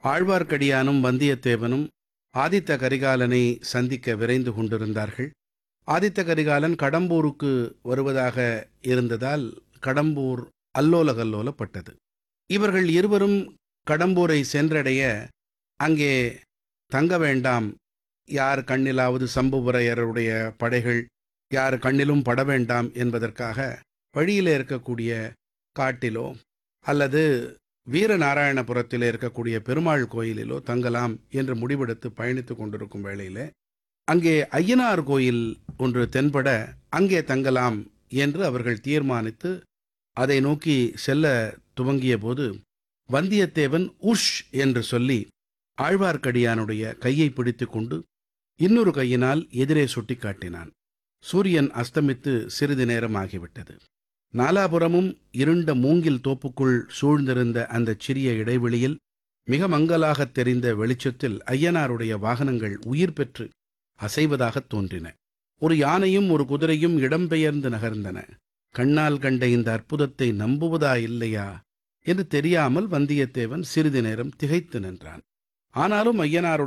ஆழ்வார்க்கடியானும் வந்தியத்தேவனும் ஆதித்த கரிகாலனை சந்திக்க விரைந்து கொண்டிருந்தார்கள் ஆதித்த கரிகாலன் கடம்பூருக்கு வருவதாக இருந்ததால் கடம்பூர் அல்லோலகல்லோலப்பட்டது இவர்கள் இருவரும் கடம்பூரை சென்றடைய அங்கே தங்க வேண்டாம் யார் கண்ணிலாவது சம்புவரையருடைய படைகள் யார் கண்ணிலும் பட வேண்டாம் என்பதற்காக வழியிலே இருக்கக்கூடிய காட்டிலோ அல்லது வீரநாராயணபுரத்திலே இருக்கக்கூடிய பெருமாள் கோயிலிலோ தங்கலாம் என்று முடிவெடுத்து பயணித்துக் கொண்டிருக்கும் வேளையிலே அங்கே ஐயனார் கோயில் ஒன்று தென்பட அங்கே தங்கலாம் என்று அவர்கள் தீர்மானித்து அதை நோக்கி செல்ல துவங்கிய போது வந்தியத்தேவன் உஷ் என்று சொல்லி ஆழ்வார்க்கடியானுடைய கையை பிடித்துக்கொண்டு இன்னொரு கையினால் எதிரே சுட்டிக்காட்டினான் சூரியன் அஸ்தமித்து சிறிது நேரம் ஆகிவிட்டது நாலாபுரமும் இருண்ட மூங்கில் தோப்புக்குள் சூழ்ந்திருந்த அந்த சிறிய இடைவெளியில் மிக மங்கலாகத் தெரிந்த வெளிச்சத்தில் ஐயனாருடைய வாகனங்கள் உயிர் பெற்று அசைவதாகத் தோன்றின ஒரு யானையும் ஒரு குதிரையும் இடம்பெயர்ந்து நகர்ந்தன கண்ணால் கண்ட இந்த அற்புதத்தை நம்புவதா இல்லையா என்று தெரியாமல் வந்தியத்தேவன் சிறிது நேரம் திகைத்து நின்றான் ஆனாலும் ஐயனாருடைய